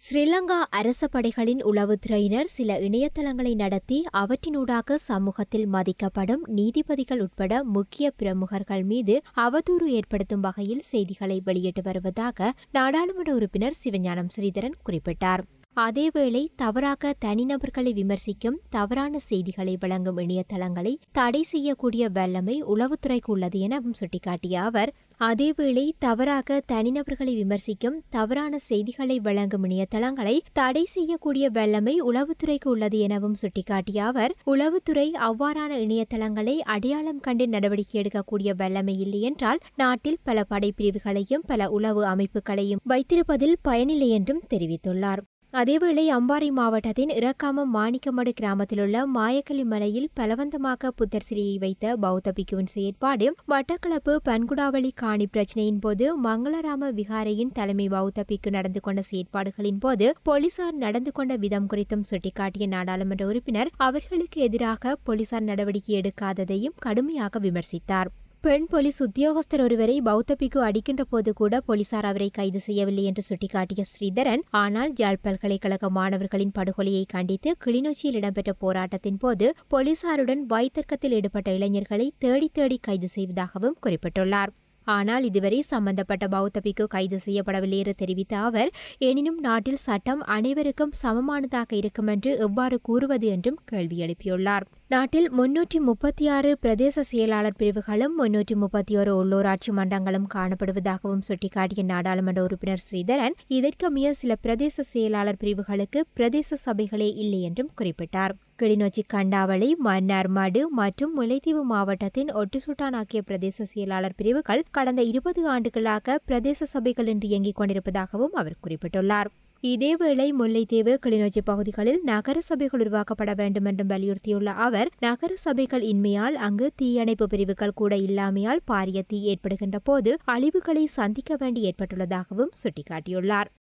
ஸ்ரீலங்கா அரச படைகளின் உளவுத்துறையினர் சில இணையதளங்களை நடத்தி அவற்றினூடாக சமூகத்தில் மதிக்கப்படும் நீதிபதிகள் உட்பட முக்கிய பிரமுகர்கள் மீது அவதூறு ஏற்படுத்தும் வகையில் செய்திகளை வெளியிட்டு வருவதாக நாடாளுமன்ற உறுப்பினர் சிவஞானம் ஸ்ரீதரன் குறிப்பிட்டார் அதேவேளை தவறாக தனிநபர்களை விமர்சிக்கும் தவறான செய்திகளை வழங்கும் இணையதளங்களை தடை செய்யக்கூடிய வல்லமை உளவுத்துறைக்கு உள்ளது எனவும் சுட்டிக்காட்டிய அவர் அதேவேளை தவறாக தனிநபர்களை விமர்சிக்கும் தவறான செய்திகளை வழங்கும் இணையதளங்களை தடை செய்யக்கூடிய வல்லமை உளவுத்துறைக்கு உள்ளது எனவும் சுட்டிக்காட்டிய அவர் உளவுத்துறை அவ்வாறான இணையதளங்களை அடையாளம் கண்டு நடவடிக்கை எடுக்கக்கூடிய வல்லமை இல்லை என்றால் நாட்டில் பல படைப்பிரிவுகளையும் பல உளவு அமைப்புகளையும் வைத்திருப்பதில் பயனில்லை என்றும் தெரிவித்துள்ளார் அதேவேளை அம்பாறை மாவட்டத்தின் இறக்காமம் மாணிக்கமடு கிராமத்திலுள்ள மாயக்கலி மலையில் பலவந்தமாக புத்தர் சிலையை வைத்த பௌத்த பிக்குவின் செயற்பாடு மட்டக்களப்பு பன்குடாவளி காணி பிரச்சினையின் போது மங்களராம விகாரையின் தலைமை பௌத்த பிக்கு நடந்து கொண்ட செயற்பாடுகளின் போது போலீசார் நடந்து கொண்ட விதம் குறித்தும் சுட்டிக்காட்டிய நாடாளுமன்ற உறுப்பினர் அவர்களுக்கு எதிராக போலீசார் நடவடிக்கை எடுக்காததையும் கடுமையாக விமர்சித்தார் பெண் போலீஸ் உத்தியோகஸ்தர் ஒருவரை பௌத்த பிக்கு அடிக்கின்ற போது கூட போலீசார் அவரை கைது செய்யவில்லை என்று சுட்டிக்காட்டிய ஸ்ரீதரன் ஆனால் யாழ் பல்கலைக்கழக மாணவர்களின் படுகொலையை கண்டித்து கிளிநொச்சியில் இடம்பெற்ற போராட்டத்தின் போது போலீசாருடன் வாய்த்தர்க்கத்தில் ஈடுபட்ட இளைஞர்களை தேடி தேடி கைது செய்வதாகவும் குறிப்பிட்டுள்ளார் ஆனால் இதுவரை சம்பந்தப்பட்ட பௌத்த பிக்கு கைது செய்யப்படவில்லை என்று தெரிவித்த அவர் எனினும் நாட்டில் சட்டம் அனைவருக்கும் சமமானதாக இருக்கும் என்று எவ்வாறு கூறுவது என்றும் கேள்வி எழுப்பியுள்ளார் நாட்டில் முன்னூற்றி முப்பத்தி ஆறு பிரதேச செயலாளர் பிரிவுகளும் முன்னூற்றி முப்பத்தி ஒரு உள்ளூராட்சி மன்றங்களும் காணப்படுவதாகவும் சுட்டிக்காட்டிய நாடாளுமன்ற உறுப்பினர் ஸ்ரீதரன் இதற்கமைய சில பிரதேச செயலாளர் பிரிவுகளுக்கு பிரதேச சபைகளே இல்லை என்றும் குறிப்பிட்டார் கிளிநொச்சி கண்டாவளி மன்னார் மடு மற்றும் முல்லைத்தீவு மாவட்டத்தின் ஒட்டுசுட்டான் ஆகிய பிரதேச செயலாளர் பிரிவுகள் கடந்த இருபது ஆண்டுகளாக பிரதேச சபைகள் என்று இயங்கிக் கொண்டிருப்பதாகவும் அவர் குறிப்பிட்டுள்ளார் இதேவேளை முல்லைத்தீவு கிளிநொச்சி பகுதிகளில் நகர சபைகள் உருவாக்கப்பட வேண்டும் என்றும் வலியுறுத்தியுள்ள அவர் நகர சபைகள் இன்மையால் அங்கு தீயணைப்பு பிரிவுகள் கூட இல்லாமையால் பாரிய தீ ஏற்படுகின்ற போது அழிவுகளை சந்திக்க வேண்டி ஏற்பட்டுள்ளதாகவும் சுட்டிக்காட்டியுள்ளார்